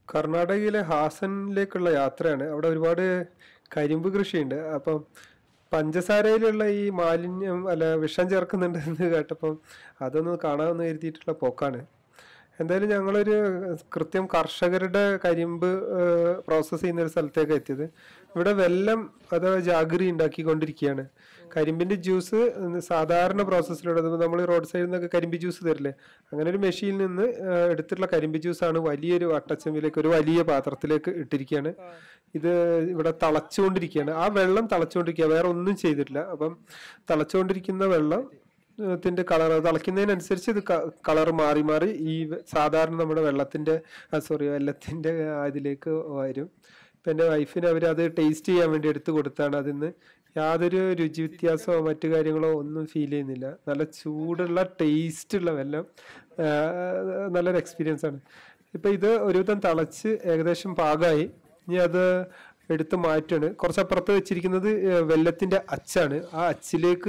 കർണാടകയിലെ ഹാസനിലേക്കുള്ള യാത്രയാണ് അവിടെ ഒരുപാട് കരിമ്പ് കൃഷിയുണ്ട് അപ്പം പഞ്ചസാരയിലുള്ള ഈ മാലിന്യം അല്ല വിഷം ചേർക്കുന്നുണ്ടെന്ന് കേട്ടപ്പം അതൊന്ന് കാണാമെന്ന് കരുതിയിട്ടുള്ള പോക്കാണ് എന്തായാലും ഞങ്ങളൊരു കൃത്യം കർഷകരുടെ കരിമ്പ് പ്രോസസ്സ് ചെയ്യുന്ന ഒരു സ്ഥലത്തേക്ക് എത്തിയത് ഇവിടെ വെല്ലം അഥവാ ജാഗരി ഉണ്ടാക്കിക്കൊണ്ടിരിക്കുകയാണ് കരിമ്പിന്റെ ജ്യൂസ് സാധാരണ പ്രോസസ്സിലൂടെ നമ്മൾ റോഡ് സൈഡിൽ നിന്നൊക്കെ കരിമ്പ് ജ്യൂസ് തരില്ലേ അങ്ങനെ ഒരു മെഷീനിൽ നിന്ന് ആ, എടുത്തിട്ടുള്ള കരിമ്പ് ജ്യൂസാണ് വലിയൊരു വട്ടച്ചെമ്പിലേക്ക് ഒരു വലിയ പാത്രത്തിലേക്ക് ഇട്ടിരിക്കുകയാണ് ഇത് ഇവിടെ തിളച്ചുകൊണ്ടിരിക്കുകയാണ് ആ വെള്ളം തിളച്ചുകൊണ്ടിരിക്കുക വേറെ ഒന്നും ചെയ്തിട്ടില്ല അപ്പം തിളച്ചുകൊണ്ടിരിക്കുന്ന വെള്ളം ത്തിന്റെ കളർ തിളയ്ക്കുന്നതിനനുസരിച്ച് ഇത് കളർ മാറി മാറി ഈ വെ- സാധാരണ നമ്മുടെ വെള്ളത്തിന്റെ സോറി വെള്ളത്തിന്റെ അതിലേക്ക് വരും ഇപ്പം എൻ്റെ വൈഫിന് അവർ അത് ടേസ്റ്റ് ചെയ്യാൻ വേണ്ടി എടുത്തു കൊടുത്താണ് അതിന്ന് യാതൊരു രുചി വ്യത്യാസമോ മറ്റു കാര്യങ്ങളോ ഒന്നും ഫീൽ ചെയ്യുന്നില്ല നല്ല ചൂടുള്ള ടേസ്റ്റ് ഉള്ള വെള്ളം ആ, നല്ലൊരു എക്സ്പീരിയൻസ് ആണ് ഇപ്പം ഇത് ഒരുവിധം തിളച്ച് ഏകദേശം പാകമായി ഇനി അത് എടുത്ത് മാറ്റാണ് കുറച്ചപ്പുറത്ത് വെച്ചിരിക്കുന്നത് ഏ, വെല്ലത്തിന്റെ അച്ചാണ് ആ അച്ചിലേക്ക്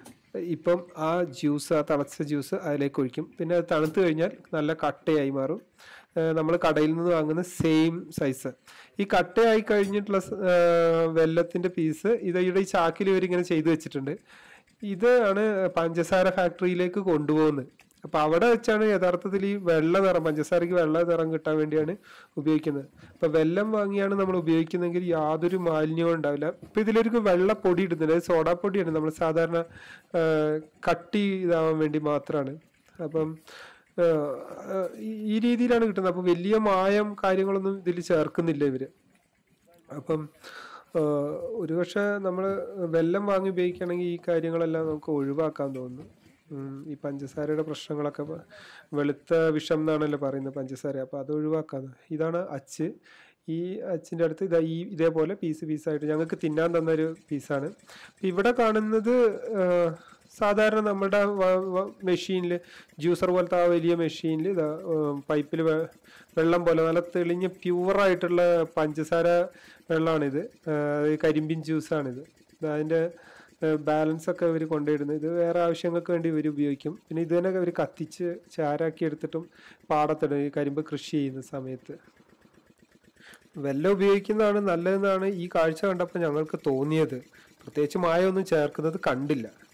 ഇപ്പം ആ ജ്യൂസ് ആ തിളച്ച ജ്യൂസ് അതിലേക്ക് ഒഴിക്കും പിന്നെ അത് തണുത്ത് കഴിഞ്ഞാൽ നല്ല കട്ടയായി മാറും നമ്മൾ കടയിൽ നിന്ന് വാങ്ങുന്ന സെയിം സൈസ് ഈ കട്ടയായി കഴിഞ്ഞിട്ടുള്ള സ- ആ, വെല്ലത്തിന്റെ പീസ് ഇത് ഇവിടെ ഈ ചാക്കിൽ ഇവരിങ്ങനെ ചെയ്തു വെച്ചിട്ടുണ്ട് ഇതാണ് പഞ്ചസാര ഫാക്ടറിയിലേക്ക് കൊണ്ടുപോകുന്നത് അപ്പൊ അവിടെ വെച്ചാണ് യഥാർത്ഥത്തിൽ ഈ വെള്ള നിറം പഞ്ചസാരയ്ക്ക് വെള്ള നിറം കിട്ടാൻ വേണ്ടിയാണ് ഉപയോഗിക്കുന്നത് അപ്പൊ വെല്ലം വാങ്ങിയാണ് നമ്മൾ ഉപയോഗിക്കുന്നതെങ്കിൽ യാതൊരു മാലിന്യവും ഉണ്ടാവില്ല ഇപ്പൊ ഇതിലൊരു വെള്ള പൊടി ഇടുന്നുണ്ട് അത് സോഡാ പൊടിയാണ് നമ്മൾ സാധാരണ ആ, കട്ടി ഇതാവാൻ വേണ്ടി മാത്രമാണ് അപ്പം ആ, ആ, ഈ- ഈ രീതിയിലാണ് കിട്ടുന്നത് അപ്പൊ വലിയ മായം കാര്യങ്ങളൊന്നും ഇതിൽ ചേർക്കുന്നില്ല ഇവര് അപ്പം ആ, ഒരുപക്ഷെ നമ്മൾ വെല്ലം വാങ്ങി ഉപയോഗിക്കുകയാണെങ്കിൽ ഈ കാര്യങ്ങളെല്ലാം നമുക്ക് ഒഴിവാക്കാൻ തോന്നുന്നു ഉം, ഈ പഞ്ചസാരയുടെ പ്രശ്നങ്ങളൊക്കെ പ- വെളുത്ത വിഷം എന്നാണല്ലോ പറയുന്നത് പഞ്ചസാര അപ്പോൾ അത് ഒഴിവാക്കാൻ ഇതാണ് അച്ച് ഈ അച്ചിൻ്റെ അടുത്ത് ഇതാ ഈ ഇതേപോലെ പീസ് പീസായിട്ട് ഞങ്ങൾക്ക് തിന്നാൻ തന്നൊരു പീസാണ് ഇവിടെ കാണുന്നത് ആ, സാധാരണ നമ്മുടെ മെഷീനിൽ ജ്യൂസർ പോലത്തെ ആ വലിയ മെഷീനിൽ ഇതാ പൈപ്പിൽ വെള്ളം പോലെ നല്ല തെളിഞ്ഞ പ്യുവറായിട്ടുള്ള പഞ്ചസാര വെള്ളമാണിത് ആ, ഈ കരിമ്പിൻ ജ്യൂസാണിത് ഇത് അതിൻ്റെ ബാലൻസ് ഒക്കെ ഇവർ കൊണ്ടുവരുന്നത് ഇത് വേറെ ആവശ്യങ്ങൾക്ക് വേണ്ടി ഇവർ ഉപയോഗിക്കും പിന്നെ ഇത് തന്നെ ഇവർ കത്തിച്ച് ചാരാക്കി എടുത്തിട്ടും പാടത്തിടും ഈ കരിമ്പ് കൃഷി ചെയ്യുന്ന സമയത്ത് വെല്ലം ഉപയോഗിക്കുന്നതാണ് നല്ലതെന്നാണ് ഈ കാഴ്ച കണ്ടപ്പോൾ ഞങ്ങൾക്ക് തോന്നിയത് പ്രത്യേകിച്ച് മായമൊന്നും ചേർക്കുന്നത് കണ്ടില്ല